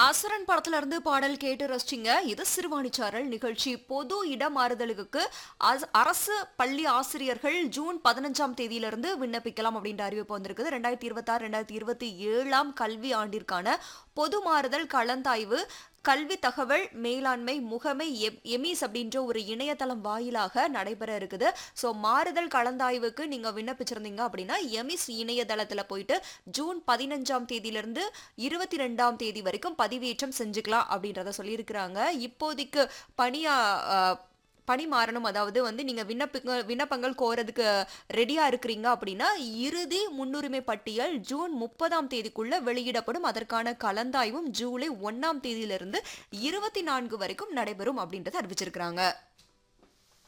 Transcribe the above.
அசுரன் படத்துல இருந்து பாடல் கேட்டு ரசிச்சிங்க இது சிறுவாணிச்சாரல் நிகழ்ச்சி பொது இடமாறுதலுக்கு அஸ்- அரசு பள்ளி ஆசிரியர்கள் ஜூன் பதினஞ்சாம் தேதியிலிருந்து விண்ணப்பிக்கலாம் அப்படின்ற அறிவிப்பு வந்திருக்குது ரெண்டாயிரத்தி இருபத்தாறு ரெண்டாயிரத்தி இருபத்தி ஏழாம் கல்வி ஆண்டிற்கான பொது மாறுதல் கலந்தாய்வு கல்வி தகவல் மேலாண்மை முகமை எம்- எமிஸ் அப்படின்ற ஒரு இணையதளம் வாயிலாக நடைபெற இருக்குது ஸோ மாறுதல் கலந்தாய்வுக்கு நீங்க விண்ணப்பிச்சிருந்தீங்க அப்படின்னா எமிஸ் இணையதளத்துல போயிட்டு ஜூன் பதினஞ்சாம் தேதியிலிருந்து இருபத்தி ரெண்டாம் தேதி வரைக்கும் பதிவேற்றம் செஞ்சுக்கலாம் அப்படின்றத சொல்லியிருக்கிறாங்க இப்போதைக்கு பணியா அஹ், பணி மாறணும் அதாவது வந்து நீங்க விண்ணப்பங்க விண்ணப்பங்கள் கோரதுக்கு ரெடியா இருக்கிறீங்க அப்படின்னா இறுதி முன்னுரிமை பட்டியல் ஜூன் முப்பதாம் தேதிக்குள்ள வெளியிடப்படும் அதற்கான கலந்தாய்வும் ஜூலை ஒன்னாம் தேதியிலிருந்து இருபத்தி நான்கு வரைக்கும் நடைபெறும் அப்படின்றத அறிவிச்சிருக்கிறாங்க